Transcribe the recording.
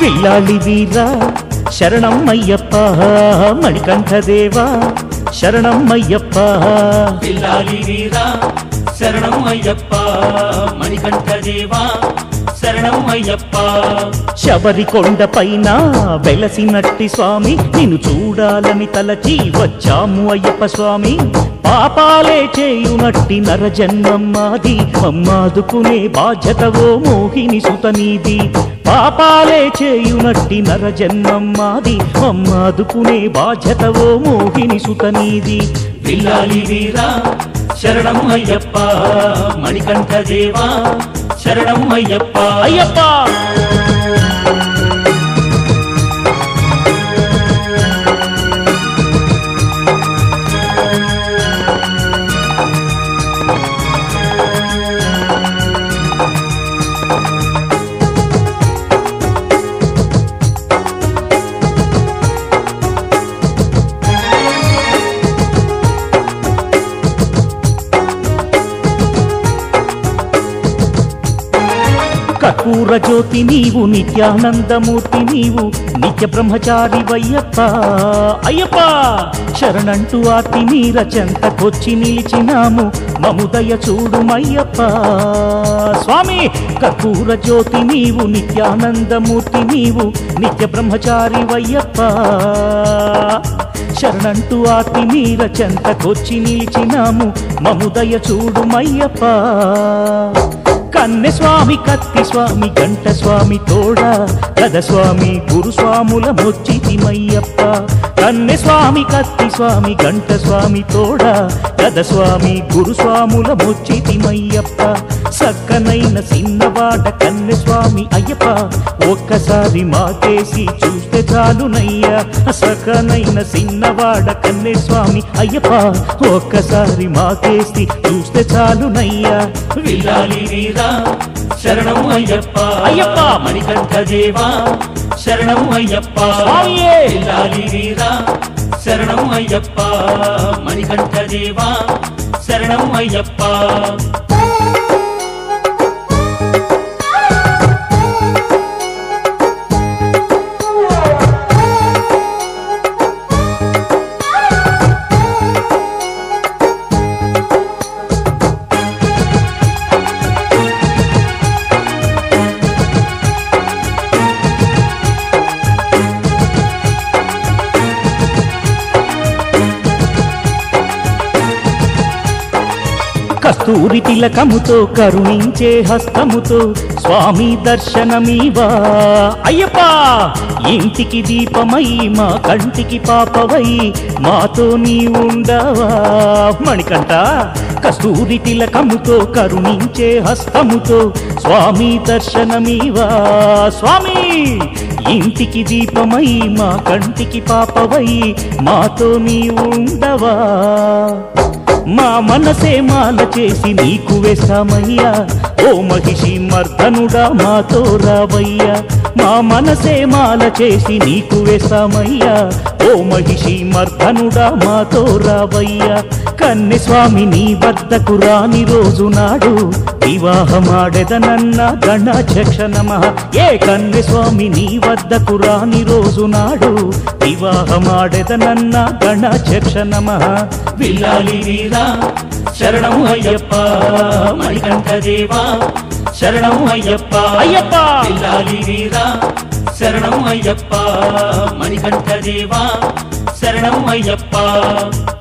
పిల్లాలి వీరా శరణం అయ్యప్ప మణికంఠదేవా శరణం అయ్యప్ప పిల్లాలి వీరా శరణం అయ్యప్ప మణికంఠ దేవా శరణం అయ్యప్ప శబరి కొండ పైన వెలసినట్టి స్వామి నిన్ను చూడాలని తలచి వచ్చాము అయ్యప్ప స్వామి పాపాలే చేయునట్టి నరజన్మమ్మాది మమ్మాదుకునే బాధ్యతవో మోహిని సుతనీది పాపాలే చేయునట్టి నరజన్మమ్మాది మమ్మాదుకునే బాధ్యతవో మోహిని సుతనీది పిల్లాలి వీరా శరణం అయ్యప్ప మణికంఠ దేవా శరణం అయ్యప్ప అయ్యప్ప కర్పూర జ్యోతి నీవు నిత్యానందమూర్తి నీవు నిత్య బ్రహ్మచారి వయ్యప్ప అయ్యప్ప శరణంటూ ఆర్తి నీర చెంతకొచ్చి నిలిచినాము మముదయ చూడుమయ్యప్ప స్వామి కర్పూర జ్యోతి నీవు నిత్యానందమూర్తి నీవు నిత్య బ్రహ్మచారి వయ్యప్ప శరణంటూ ఆర్తి నీర చెంతకొచ్చి నిలిచినాము మముదయ చూడుమయ్యప్ప కన్నె స్వామి కత్తి స్వామి గంట స్వామి తోడా గద స్వామి గురుస్వాముల మొచ్చితిమయ్యప్ప కన్నె స్వామి కత్తి స్వామి గంట స్వామి తోడా గద స్వామి గురుస్వాముల మొచ్చితిమయ్యప్ప సక్కనైన సిన్నవాడ కన్నె స్వామి అయ్యప్ప ఒక్కసారి మాకేసి చూస్తే చాలునయ్యా సకనైన సిన్నవాడ కన్నె స్వామి అయ్యప్ప ఒక్కసారి మాకేసి చూస్తే చాలునయ్యా పిల్లాలి వీరా శరణం అయ్యప్ప అయ్యప్ప. మణికంఠ దేవా శరణం అయ్యప్ప స్వామియే. పిల్లాలి వీరా శరణం అయ్యప్ప మణికంఠ దేవా శరణం అయ్యప్ప కస్తూరి తిలకముతో కరుణించే హస్తముతో స్వామి దర్శనమీవా అయ్యప్ప ఇంటికి దీపమై మా కంటికి పాపవై మాతో నీ ఉండవా మణికంఠ కస్తూరి తిలకముతో కరుణించే హస్తముతో స్వామి దర్శనమీవా స్వామి ఇంటికి దీపమై మా కంటికి పాపవై మాతో నీ ఉండవా మా మనసే మాల చేసి నీకు వేస్తామయ్యా ఓ మహిషి మర్దనుడా మాతో రావయ్యా మా మనసే మాల చేసి నీకు వేస్తామయ్యా ఓ మహిషి మర్దనుడా మాతో రావయ్యా కన్నె స్వామి నీ వద్దకు రాని రోజు నాడు వివాహమాడెదనన్న గణాధ్యక్ష నమ ఏ కన్నె స్వామి నీ వద్దకు రాని రోజు నాడు వివాహమాడెదనన్న గణాధ్యక్ష నమ పిల్లాలి వీరా శరణం అయ్యప్ప మణికంఠ దేవా శరణం అయ్యప్ప అయ్యప్ప. పిల్లాలి వీరా శరణం అయ్యప్ప మణికంఠ దేవా శరణం అయ్యప్ప